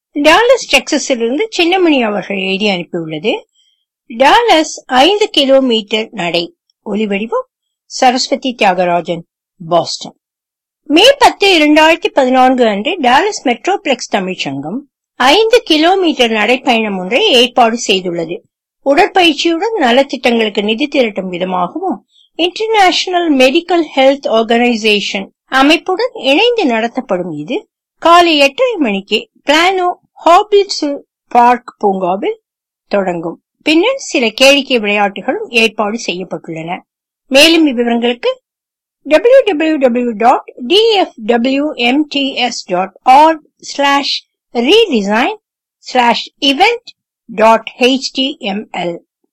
Dallas டெக்சஸிலிருந்து Chinnamani அவர்கள் எழுதி அனுப்பியுள்ளது டாலஸ் ஐந்து கிலோமீட்டர் நடை ஒலிவடிவம் சரஸ்வதி தியாகராஜன் பாஸ்டன் மே பத்து இரண்டாயிரத்தி பதினான்கு அன்று டாலஸ் மெட்ரோபிளெக்ஸ் தமிழ்ச்சங்கம் ஐந்து கிலோமீட்டர் நடைப்பயணம் ஒன்றை ஏற்பாடு செய்துள்ளது உடற்பயிற்சியுடன் நலத்திட்டங்களுக்கு நிதி திரட்டும் விதமாகவும் இன்டர்நேஷனல் மெடிக்கல் ஹெல்த் ஆர்கனைசேஷன் அமைப்புடன் இணைந்து நடத்தப்படும் இது காலை எட்டரை மணிக்கு பிளானோ ஹாபிட்ஸு பார்க் பூங்காவில் தொடங்கும் பின்னர் சில கேளிக்கை விளையாட்டுகளும் ஏற்பாடு செய்யப்பட்டுள்ளன மேலும் விவரங்களுக்கு www.dfwmts.org slash redesign slash event dot html